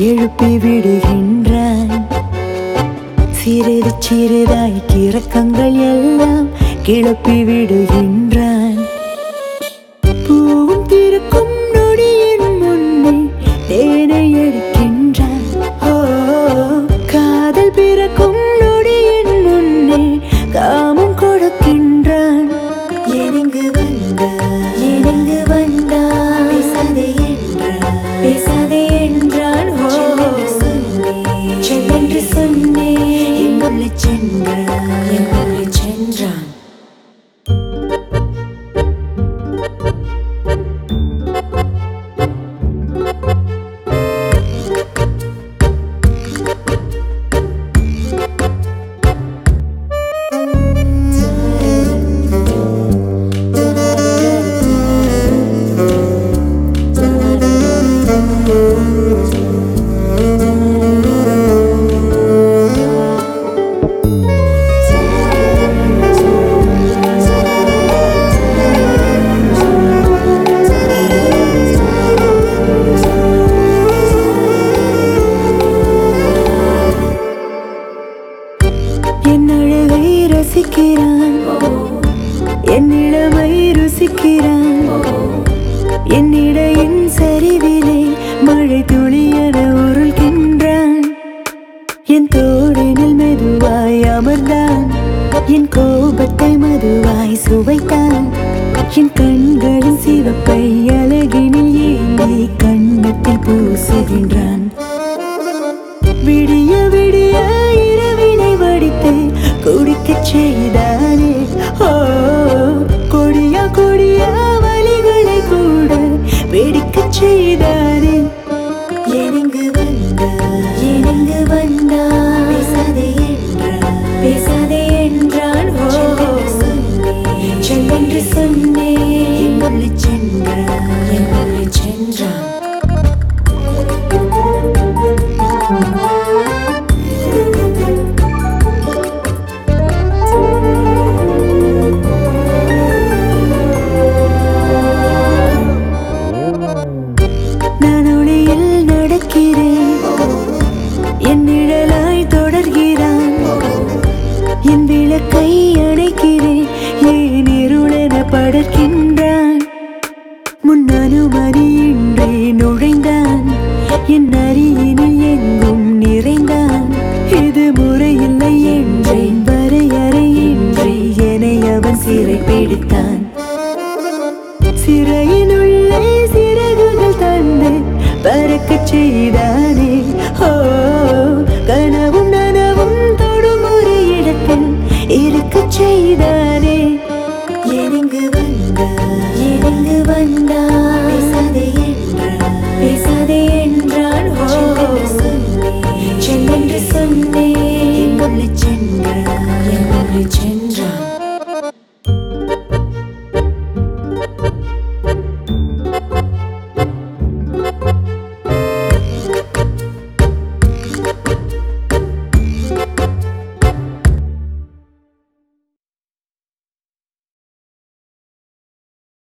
எழுப்பி விடுகின்றான் சிறிது சிறிதாய் கிறக்கங்கள் எல்லாம் கிளப்பி விடுகின்றான் பூவும் திறக்கும் நொடியின் முன்னே தேனை எடுக்கின்றான் ஓ காதல் பிறக்கும் நொடியின் முன்னே காமம் கொடுக்கின்றான் எனங்கு வந்தான் எனங்கு வந்தான் பேசாதே என்றான் பேசாதே என்றான் ஓ செல்லென்று சொன்னேன் எங்குள்ளே சென்றான் எங்குள்ளே சென்றான் என் அழகை ரசிக்கிறான் என் இளமை ருசிக்கிறான் என் இடையின் சரிவிலே மழை துளியென உருள்கின்றான் என் தோழினில் மெதுவாய் அமர்ந்தான் என் கோபத்தை மதுவாய் சுவைத்தான் என் கண்களின் சிவப்பை அழகினில் ஏந்தி கண்ணத்தில் பூசுகின்றான் விடிய விடிய இரவினை வடித்து குடிக்கச் செய்தானே ஓ கொடியா கொடியா வலிகளை கூட வெடிக்கச் செய்தானே எனங்கு வந்தா எனங்கு வந்தா பேசாதே என்றான் பேசாதே என்றான் ஓ செல்லென்று சொன்னேன் எங்குள்ளே சென்றான் எங்குள்ளே சென்றான் நான் ஒளியில் நடக்கிறேன் என் நிழலாய் தொடர்கிறான் என் விளக்கை அணைக்கிறேன் ஏன் இருளென படர்கின்றான் முன் அனுமதியின்றி நுழைந்தான் என் அருகினில் எங்கும் நிறைந்தான் இது முறையில்லை என்றேன் வரையறையின்றி என்னை அவன் சிறை பிடித்தான் சிறையினுள்ளே சிறகுகள் தந்து பறக்கச் செய்தானே ஓ கனவும் நனவும் தொடும் ஒரு இடத்தில் இருக்கச் செய்தானே எனங்கு வந்தா எனங்கு வந்தா பேசாதே என்றான் பேசாதே என்றான் ஓ செல்லென்று சொன்னேன்